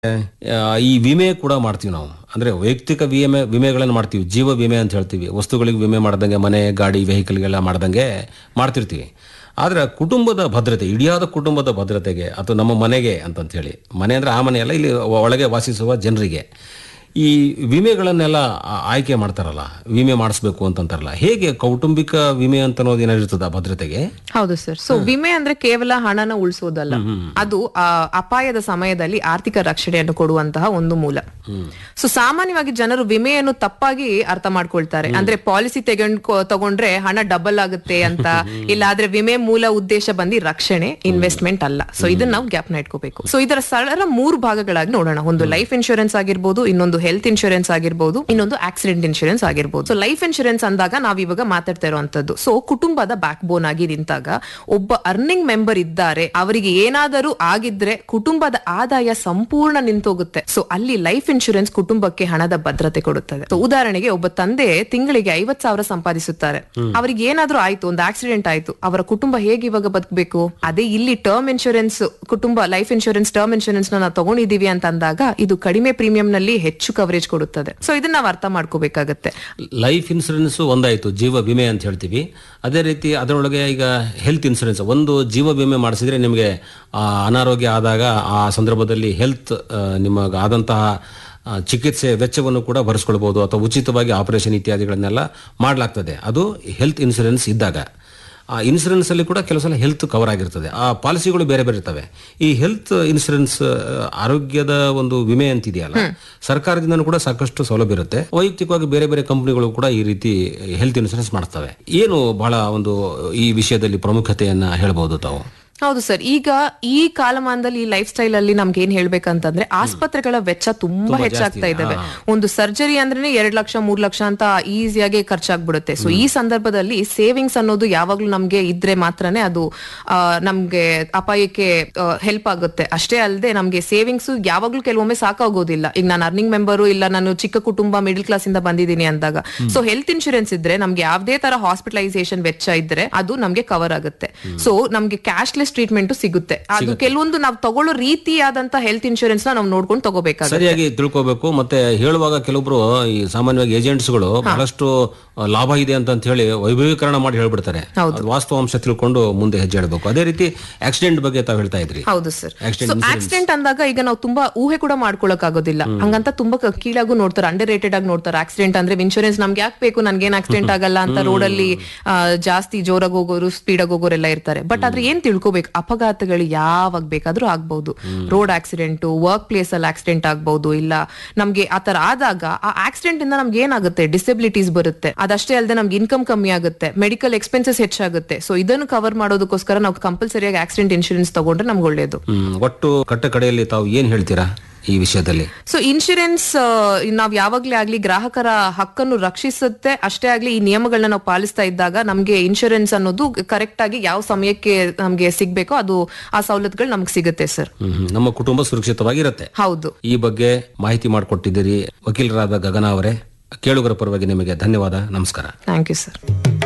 ಆ, ಈ ವಿಮೆ ಕೂಡ ಮಾಡ್ತೀವಿ ನಾವು ಅಂದ್ರೆ ವೈಯಕ್ತಿಕ ವಿಮೆ ವಿಮೆಗಳನ್ನು ಮಾಡ್ತೀವಿ ಜೀವ ವಿಮೆ ಅಂತ ಹೇಳ್ತೀವಿ ವಸ್ತುಗಳಿಗೆ ವಿಮೆ ಮಾಡ್ದಂಗೆ ಮನೆ ಗಾಡಿ ವೆಹಿಕಲ್ಗೆಲ್ಲ ಮಾಡ್ದಂಗೆ ಮಾಡ್ತಿರ್ತೀವಿ ಆದ್ರೆ ಕುಟುಂಬದ ಭದ್ರತೆ ಇಡಿಯಾದ ಕುಟುಂಬದ ಭದ್ರತೆಗೆ ಅಥವಾ ನಮ್ಮ ಮನೆಗೆ ಅಂತಂತ ಹೇಳಿ ಮನೆ ಅಂದ್ರೆ ಆ ಮನೆಯಲ್ಲ ಇಲ್ಲಿ ಒಳಗೆ ವಾಸಿಸುವ ಜನರಿಗೆ ಈ ವಿಮೆಗಳನ್ನೆಲ್ಲ ಆ- ಆಯ್ಕೆ ಮಾಡ್ತಾರಲ್ಲ ವಿಮೆ ಮಾಡಿಸ್ಬೇಕು ಅಂತಂತಾರಲ್ಲ ಹೇಗೆ ಕೌಟುಂಬಿಕ ವಿಮೆ ಅಂತ ಅನ್ನೋದು ಏನಾದ್ರು ಇರ್ತದ ಭದ್ರತೆಗೆ ಹೌದು ಸರ್ ಸೊ ವಿಮೆ ಅಂದ್ರೆ ಕೇವಲ ಹಣನ ಉಳಿಸೋದಲ್ಲ ಅದು ಆ, ಅಪಾಯದ ಸಮಯದಲ್ಲಿ ಆರ್ಥಿಕ ರಕ್ಷಣೆಯನ್ನು ಕೊಡುವಂತಹ ಒಂದು ಮೂಲ ಸೊ ಸಾಮಾನ್ಯವಾಗಿ ಜನರು ವಿಮೆಯನ್ನು ತಪ್ಪಾಗಿ ಅರ್ಥ ಮಾಡ್ಕೊಳ್ತಾರೆ ಅಂದ್ರೆ ಪಾಲಿಸಿ ತೆಗೊಂಡ್ ತಗೊಂಡ್ರೆ ಹಣ ಡಬಲ್ ಆಗುತ್ತೆ ಅಂತ ಇಲ್ಲ ಆದ್ರೆ ವಿಮೆ ಮೂಲ ಉದ್ದೇಶ ಬಂದು ರಕ್ಷಣೆ ಇನ್ವೆಸ್ಟ್ಮೆಂಟ್ ಅಲ್ಲ ಸೊ ಇದನ್ನ ನಾವು ಗ್ಯಾಪ್ ನ ಇಟ್ಕೋಬೇಕು ಸೊ ಇದರ ಸರಳ ಮೂರು ಭಾಗಗಳಾಗಿ ನೋಡೋಣ ಒಂದು ಲೈಫ್ ಇನ್ಶೂರೆನ್ಸ್ ಆಗಿರ್ಬೋದು ಇನ್ನೊಂದು ಹೆಲ್ತ್ ಇನ್ಶೂರೆನ್ಸ್ ಆಗಿರ್ಬೋದು ಇನ್ನೊಂದು ಆಕ್ಸಿಡೆಂಟ್ ಇನ್ಶೂರೆನ್ಸ್ ಆಗಿರ್ಬೋದು ಸೊ ಲೈಫ್ ಇನ್ಶೂರೆನ್ಸ್ ಅಂದಾಗ ನಾವ್ ಇವಾಗ ಮಾತಾಡ್ತಾ ಇರುವಂತದ್ದು ಸೊ ಕುಟುಂಬದ ಬ್ಯಾಕ್ ಬೋನ್ ಆಗಿ ನಿಂತಾಗ ಒಬ್ಬ ಅರ್ನಿಂಗ್ ಮೆಂಬರ್ ಇದ್ದಾರೆ ಅವರಿಗೆ ಏನಾದರೂ ಆಗಿದ್ರೆ ಕುಟುಂಬದ ಆದಾಯ ಸಂಪೂರ್ಣ ನಿಂತೋಗುತ್ತೆ ಸೊ ಅಲ್ಲಿ ಲೈಫ್ ಇನ್ಶೂರೆನ್ಸ್ ಕುಟುಂಬಕ್ಕೆ ಹಣದ ಭದ್ರತೆ ಕೊಡುತ್ತದೆ So, ಉದಾಹರಣೆಗೆ ಒಬ್ಬ ತಂದೆ ತಿಂಗಳಿಗೆ ಐವತ್ ಸಾವಿರ ಸಂಪಾದಿಸುತ್ತಾರೆ ಅವರಿಗೆ ಏನಾದ್ರೂ ಆಯ್ತು ಒಂದು ಆಕ್ಸಿಡೆಂಟ್ ಆಯ್ತು ಅವರ ಕುಟುಂಬ ಹೇಗೆ ಇವಾಗ ಬದುಕಬೇಕು ಅದೇ ಇಲ್ಲಿ ಟರ್ಮ್ ಇನ್ಶೂರೆನ್ಸ್ ಕುಟುಂಬ ಲೈಫ್ ಇನ್ಶೂರೆನ್ಸ್ ಟರ್ಮ್ ಇನ್ಶೂರೆನ್ಸ್ ನಾವು ತಗೊಂಡಿದೀವಿ ಅಂತ ಅಂದಾಗ ಇದು ಕಡಿಮೆ ಪ್ರೀಮಿಯಂ ನಲ್ಲಿ ಹೆಚ್ಚು ಕವರೇಜ್ ಕೊಡುತ್ತದೆ ಸೊ ಇದನ್ನ ನಾವು ಅರ್ಥ ಮಾಡ್ಕೋಬೇಕಾಗತ್ತೆ ಲೈಫ್ ಇನ್ಸೂರೆನ್ಸ್ ಒಂದಾಯಿತು ಜೀವ ವಿಮೆ ಅಂತ ಹೇಳ್ತೀವಿ ಅದೇ ರೀತಿ ಅದರೊಳಗೆ ಈಗ ಹೆಲ್ತ್ ಇನ್ಸೂರೆನ್ಸ್ ಒಂದು ಜೀವ ವಿಮೆ ಮಾಡಿಸಿದ್ರೆ ನಿಮಗೆ ಆ, ಅನಾರೋಗ್ಯ ಆದಾಗ ಆ ಸಂದರ್ಭದಲ್ಲಿ ಹೆಲ್ತ್ ನಿಮಗೆ ಆದಂತಹ ಆ, ಚಿಕಿತ್ಸೆ ವೆಚ್ಚವನ್ನು ಕೂಡ ಭರಿಸ್ಕೊಳ್ಬೋದು ಅಥವಾ ಉಚಿತವಾಗಿ ಆಪರೇಷನ್ ಇತ್ಯಾದಿಗಳನ್ನೆಲ್ಲ ಮಾಡಲಾಗ್ತದೆ ಅದು ಹೆಲ್ತ್ ಇನ್ಸೂರೆನ್ಸ್ ಇದ್ದಾಗ ಆ ಇನ್ಸೂರೆನ್ಸ್ ಅಲ್ಲಿ ಕೂಡ ಕೆಲವು ಸಲ ಹೆಲ್ತ್ ಕವರ್ ಆಗಿರ್ತದೆ ಆ ಪಾಲಿಸಿಗಳು ಬೇರೆ ಬೇರೆ ಇರ್ತವೆ ಈ ಹೆಲ್ತ್ ಇನ್ಸೂರೆನ್ಸ್ ಆರೋಗ್ಯದ ಒಂದು ವಿಮೆ ಅಂತಿದೆಯಲ್ಲ ಸರ್ಕಾರದಿಂದ ಕೂಡ ಸಾಕಷ್ಟು ಸೌಲಭ್ಯ ಇರುತ್ತೆ ವೈಯಕ್ತಿಕವಾಗಿ ಬೇರೆ ಬೇರೆ ಕಂಪನಿಗಳು ಕೂಡ ಈ ರೀತಿ ಹೆಲ್ತ್ ಇನ್ಸೂರೆನ್ಸ್ ಮಾಡ್ತವೆ ಏನು ಬಹಳ ಒಂದು ಈ ವಿಷಯದಲ್ಲಿ ಪ್ರಾಮುಖ್ಯತೆಯನ್ನ ಹೇಳ್ಬೋದು ತಾವು ಹೌದು ಸರ್ ಈಗ ಈ ಕಾಲಮಾನದಲ್ಲಿ ಈ ಲೈಫ್ ಸ್ಟೈಲ್ ಅಲ್ಲಿ ನಮ್ಗೆ ಏನ್ ಹೇಳ್ಬೇಕಂತಂದ್ರೆ ಆಸ್ಪತ್ರೆಗಳ ವೆಚ್ಚ ತುಂಬಾ ಹೆಚ್ಚಾಗ್ತಾ ಇದಾವೆ ಒಂದು ಸರ್ಜರಿ ಅಂದ್ರೆ ಎರಡ್ ಲಕ್ಷ ಮೂರ್ ಲಕ್ಷ ಅಂತ ಈಸಿಯಾಗಿ ಖರ್ಚಾಗ್ಬಿಡುತ್ತೆ ಸೊ ಈ ಸಂದರ್ಭದಲ್ಲಿ ಸೇವಿಂಗ್ಸ್ ಅನ್ನೋದು ಯಾವಾಗ್ಲೂ ನಮ್ಗೆ ಇದ್ರೆ ಮಾತ್ರನೇ ಅದು ಆ, ನಮ್ಗೆ ಅಪಾಯಕ್ಕೆ ಹೆಲ್ಪ್ ಆಗುತ್ತೆ ಅಷ್ಟೇ ಅಲ್ಲದೆ ನಮ್ಗೆ ಸೇವಿಂಗ್ಸ್ ಯಾವಾಗ್ಲೂ ಕೆಲವೊಮ್ಮೆ ಸಾಕಾಗೋದಿಲ್ಲ ಈಗ ನಾನು ಅರ್ನಿಂಗ್ ಮೆಂಬರು ಇಲ್ಲ ನಾನು ಚಿಕ್ಕ ಕುಟುಂಬ ಮಿಡಿಲ್ ಕ್ಲಾಸ್ ಇಂದ ಬಂದಿದ್ದೀನಿ ಅಂದಾಗ ಸೊ ಹೆಲ್ತ್ ಇನ್ಶೂರೆನ್ಸ್ ಇದ್ರೆ ನಮ್ಗೆ ಯಾವ್ದೇ ತರ ಹಾಸ್ಪಿಟಲೈಸೇಷನ್ ವೆಚ್ಚ ಇದ್ರೆ ಅದು ನಮ್ಗೆ ಕವರ್ ಆಗುತ್ತೆ ಸೊ ನಮ್ಗೆ ಕ್ಯಾಶ್ಲೆಸ್ ಟ್ರೀಟ್ಮೆಂಟ್ ಸಿಗುತ್ತೆ ಅದು ಕೆಲವೊಂದು ನಾವು ತಗೊಳ್ಳೋ ರೀತಿಯಾದಂತ ಹೆಲ್ತ್ ಇನ್ಶೂರೆನ್ಸ್ ನಾವು ನೋಡ್ಕೊಂಡು ತಗೋಬೇಕಾಗುತ್ತೆ ಸರಿಯಾಗಿ ತಿಳ್ಕೋಬೇಕು ಮತ್ತೆ ಹೇಳುವಾಗ ಕೆಲವೊಬ್ರು ಈ ಸಾಮಾನ್ಯವಾಗಿ ಏಜೆಂಟ್ಸ್ಗಳು ಬಹಳಷ್ಟು ಆ, ಲಾಭ ಇದೆ ಅಂತ ಅಂತ ಹೇಳಿ ವೈಭವೀಕರಣ ಮಾಡಿ ಹೇಳ್ಬಿಡ್ತಾರೆ ಅದು ವಾಸ್ತವಾಂಶ ತಿಳ್ಕೊಂಡು ಮುಂದೆ ಹೆಜ್ಜೆ ಇಡಬೇಕು ಅದೇ ರೀತಿ ಆಕ್ಸಿಡೆಂಟ್ ಬಗ್ಗೆ ತಾವು ಹೇಳ್ತಾ ಇದ್ರಿ ಹೌದು ಸರ್ Accident ಸೊ ಆಕ್ಸಿಡೆಂಟ್ ಅಂದಾಗ ಈಗ ನಾವು ತುಂಬಾ ಊಹೆ ಕೂಡ ಮಾಡ್ಕೊಳಕ್ ಆಗೋದಿಲ್ಲ ಹಂಗಂತ ತುಂಬಾ ಕ- ಕೀಳಾಗೂ ನೋಡ್ತಾರೆ ಅಂಡರ್ ರೇಟೆಡ್ ಆಗಿ ನೋಡ್ತಾರೆ ಆಕ್ಸಿಡೆಂಟ್ ಅಂದ್ರೆ ಇನ್ಶೂರೆನ್ಸ್ ನಮ್ಗೆ ಯಾಕೆ ಬೇಕು ನನ್ಗೇನ್ ಆಕ್ಸಿಡೆಂಟ್ ಆಗಲ್ಲ ಅಂತ ರೋಡ್ ಅಲ್ಲಿ ಆ, ಜಾಸ್ತಿ ಜೋರಾಗಿ ಹೋಗೋರು ಸ್ಪೀಡ್ ಆಗಿ ಹೋಗೋರೆಲ್ಲ ಇರ್ತಾರೆ ಬಟ್ ಆದ್ರೆ ಏನ್ ತಿಳ್ಕೊಬೇಕು ಅಪಘಾತಗಳು ಯಾವಾಗ ಬೇಕಾದ್ರೂ ಆಗ್ಬಹುದು ರೋಡ್ ಆಕ್ಸಿಡೆಂಟ್ ವರ್ಕ್ ಪ್ಲೇಸ್ ಅಲ್ಲಿ ಆಕ್ಸಿಡೆಂಟ್ ಆಗ್ಬಹುದು ಇಲ್ಲ ನಮ್ಗೆ ಆತರ ಆದಾಗ ಆ ಆಕ್ಸಿಡೆಂಟ್ ಇಂದ ನಮ್ಗೆ ಏನಾಗುತ್ತೆ ಡಿಸಬಿಲಿಟೀಸ್ ಬರುತ್ತೆ ಅದಷ್ಟೇ ಅಲ್ಲದೆ ನಮ್ಗೆ ಇನ್ಕಮ್ ಕಮ್ಮಿ ಆಗುತ್ತೆ ಮೆಡಿಕಲ್ ಎಕ್ಸ್ಪೆನ್ಸಸ್ ಹೆಚ್ಚಾಗುತ್ತೆ ಸೊ ಇದನ್ನು ಕವರ್ ಮಾಡೋದಕ್ಕೋಸ್ಕರ ನಾವು ಕಂಪಲ್ಸರಿಯಾಗಿ ಆಕ್ಸಿಡೆಂಟ್ ಇನ್ಶೂರೆನ್ಸ್ ತಗೊಂಡ್ರೆ ನಮ್ಗೆ ಒಳ್ಳೇದು ಹ್ಮ್ ಒಟ್ಟು ಕಟ್ಟ ಕಡೆಯಲ್ಲಿ ತಾವು ಏನ್ ಹೇಳ್ತೀರಾ ಈ ವಿಷಯದಲ್ಲಿ ಸೊ ಇನ್ಶೂರೆನ್ಸ್ ನಾವ್ ಯಾವಾಗ್ಲೇ ಆಗ್ಲಿ ಗ್ರಾಹಕರ ಹಕ್ಕನ್ನು ರಕ್ಷಿಸುತ್ತೆ ಅಷ್ಟೇ ಆಗ್ಲಿ ಈ ನಿಯಮಗಳನ್ನ ನಾವು ಪಾಲಿಸ್ತಾ ಇದ್ದಾಗ ನಮ್ಗೆ ಇನ್ಶೂರೆನ್ಸ್ ಅನ್ನೋದು ಕರೆಕ್ಟ್ ಆಗಿ ಯಾವ ಸಮಯಕ್ಕೆ ನಮ್ಗೆ ಸಿಗ್ಬೇಕೋ ಅದು ಆ ಸವಲತ್ತುಗಳು ನಮ್ಗೆ ಸಿಗುತ್ತೆ ಸರ್ ಹ್ಮ್, ಹ್ಮ್. ನಮ್ಮ ಕುಟುಂಬ ಸುರಕ್ಷಿತವಾಗಿರುತ್ತೆ ಹೌದು ಈ ಬಗ್ಗೆ ಮಾಹಿತಿ ಮಾಡಿಕೊಟ್ಟಿದ್ದೀರಿ ವಕೀಲರಾದ ಗಗನ ಅವರೇ ಕೇಳುಗರ ಪರವಾಗಿ ನಿಮಗೆ ಧನ್ಯವಾದ ನಮಸ್ಕಾರ ಥ್ಯಾಂಕ್ ಯು ಸರ್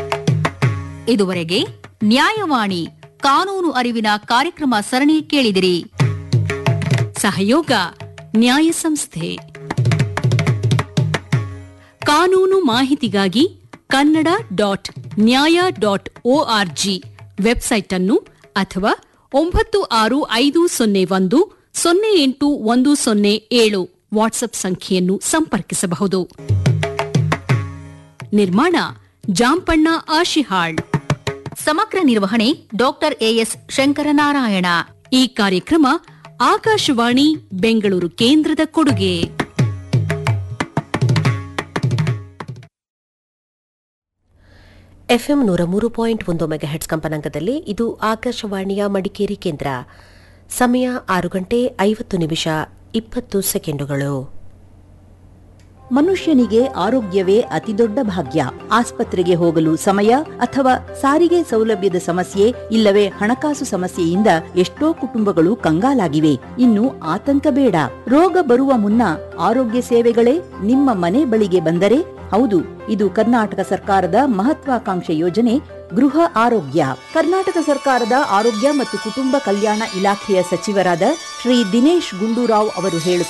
ಇದುವರೆಗೆ ನ್ಯಾಯವಾಣಿ ಕಾನೂನು ಅರಿವಿನ ಕಾರ್ಯಕ್ರಮ ಸರಣಿ ಕೇಳಿದಿರಿ ಸಹಯೋಗ ನ್ಯಾಯ ಸಂಸ್ಥೆ ಕಾನೂನು ಮಾಹಿತಿಗಾಗಿ Kannada dot Nyaaya dot ORG website ಅನ್ನು ಅಥವಾ ಒಂಬತ್ತು ಆರು ಐದು ಸೊನ್ನೆ ಒಂದು ಸೊನ್ನೆ ಎಂಟು ಒಂದು ಸೊನ್ನೆ ಏಳು ವಾಟ್ಸ್ಆಪ್ ಸಂಖ್ಯೆಯನ್ನು ಸಂಪರ್ಕಿಸಬಹುದು ನಿರ್ಮಾಣ ಜಾಂಪಣ್ಣ ಆಶಿಹಾಳ್ ಸಮಗ್ರ ನಿರ್ವಹಣೆ ಡಾಕ್ಟರ್ ಎಎಸ್ ಶಂಕರನಾರಾಯಣ ಈ ಕಾರ್ಯಕ್ರಮ ಆಕಾಶವಾಣಿ ಬೆಂಗಳೂರು ಕೇಂದ್ರದ ಕೊಡುಗೆ ಎಫ್ಎಂ ನೂರ ಮೂರು ಪಾಯಿಂಟ್ ಒಂದು ಮೆಗಾಹೆಟ್ಸ್ ಕಂಪನಾಂಕದಲ್ಲಿ ಇದು ಆಕಾಶವಾಣಿಯ ಮಡಿಕೇರಿ ಕೇಂದ್ರ ಸಮಯ ಆರು ಗಂಟೆ ಐವತ್ತು ನಿಮಿಷ ಇಪ್ಪತ್ತು ಸೆಕೆಂಡುಗಳು ಮನುಷ್ಯನಿಗೆ ಆರೋಗ್ಯವೇ ಅತಿದೊಡ್ಡ ಭಾಗ್ಯ ಆಸ್ಪತ್ರೆಗೆ ಹೋಗಲು ಸಮಯ ಅಥವಾ ಸಾರಿಗೆ ಸೌಲಭ್ಯದ ಸಮಸ್ಯೆ ಇಲ್ಲವೇ ಹಣಕಾಸು ಸಮಸ್ಯೆಯಿಂದ ಎಷ್ಟೋ ಕುಟುಂಬಗಳು ಕಂಗಾಲಾಗಿವೆ ಇನ್ನು ಆತಂಕ ಬೇಡ ರೋಗ ಬರುವ ಮುನ್ನ ಆರೋಗ್ಯ ಸೇವೆಗಳೇ ನಿಮ್ಮ ಮನೆ ಬಳಿಗೆ ಬಂದರೆ ಹೌದು ಇದು ಕರ್ನಾಟಕ ಸರ್ಕಾರದ ಮಹತ್ವಾಕಾಂಕ್ಷೆ ಯೋಜನೆ ಗೃಹ ಆರೋಗ್ಯ ಕರ್ನಾಟಕ ಸರ್ಕಾರದ ಆರೋಗ್ಯ ಮತ್ತು ಕುಟುಂಬ ಕಲ್ಯಾಣ ಇಲಾಖೆಯ ಸಚಿವರಾದ ಶ್ರೀ ದಿನೇಶ್ ಗುಂಡೂರಾವ್ ಅವರು ಹೇಳುತ್ತಾರೆ